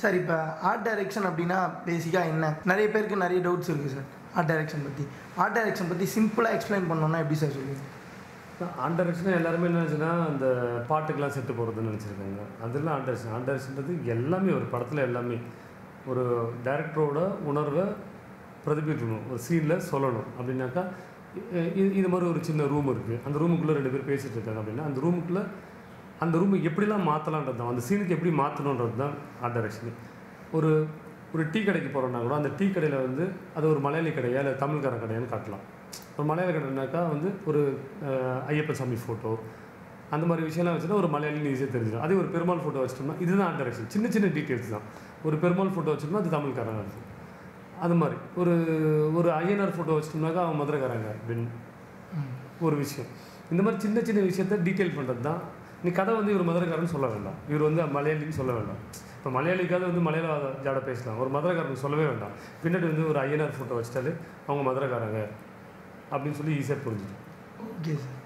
sir இப்போ art direction அப்படின்னா பேசிக்காக என்ன நிறைய பேருக்கு நிறைய டவுட்ஸ் இருக்குது சார் ஆர்ட் டைரக்ஷன் பற்றி ஆர்ட் டைரக்ஷன் பற்றி சிம்பிளாக எக்ஸ்பிளைன் பண்ணோன்னா எப்படி சார் சொல்லுவீங்க ஆன் டைரக்ஷன் எல்லாருமே என்ன நினச்சுன்னா அந்த பாட்டுக்கெல்லாம் செட்டு போகிறதுன்னு நினச்சிருக்காங்க அதெல்லாம் ஆன் டைரக்ஷன் ஆன் டைரக்ஷன்றது எல்லாமே ஒரு படத்தில் எல்லாமே ஒரு டைரக்டரோட உணர்வை பிரதிபலிக்கணும் ஒரு சீனில் சொல்லணும் அப்படின்னாக்கா இ- இது இது மாதிரி ஒரு சின்ன ரூம் இருக்குது அந்த ரூமுக்குள்ளே ரெண்டு பேர் பேசிகிட்டு இருக்காங்க அப்படின்னா அந்த ரூமுக்குள்ளே அந்த ரூமை எப்படிலாம் மாற்றலான்றது தான் அந்த சீனுக்கு எப்படி மாற்றணுன்றது தான் ஆர்ட் டைரக்ஷன் ஒரு ஒரு டீ கடைக்கு போகிறோன்னா கூட அந்த டீ கடையில் வந்து அது ஒரு மலையாளி கடையா இல்லை தமிழ்கார கடையான்னு காட்டலாம் ஒரு மலையாள கடைனாக்கா வந்து ஒரு அஹ், ஐயப்ப சாமி ஃபோட்டோ அந்த மாதிரி விஷயம்லாம் வச்சுன்னா ஒரு மலையாளி ஈஸியாக தெரிஞ்சிடும் அதே ஒரு பெருமாள் ஃபோட்டோ வச்சிட்டோம்னா இதுதான் ஆர்ட் டைரக்ஷன் சின்ன சின்ன டீட்டெயில்ஸ் தான் ஒரு பெருமாள் ஃபோட்டோ வச்சிட்டோம்னா அது தமிழ்காரங்க இருக்கும் அது மாதிரி ஒரு ஒரு ஐயனார் ஃபோட்டோ வச்சிட்டோம்னாக்கா அவன் மதுரைக்காரங்க அப்படின்னு ஒரு விஷயம் இந்த மாதிரி சின்ன சின்ன விஷயத்த டீட்டெயில் பண்ணுறது தான் நீ கதை வந்து இவர் மதுரைக்காரன்னு சொல்ல வேண்டாம் இவர் வந்து மலையாளின்னு சொல்ல வேண்டாம் இப்போ மலையாளிக்காவது வந்து மலையாள ஜாட பேசலாம் ஒரு மதுரைக்காரனுக்கு சொல்லவே வேண்டாம் பின்னாடி வந்து ஒரு ஐயனார் ஃபோட்டோ வச்சிட்டாலே அவங்க மதுரைக்காரங்க அப்படின்னு சொல்லி ஈஸியாக புரிஞ்சுடும் ஓகே சார்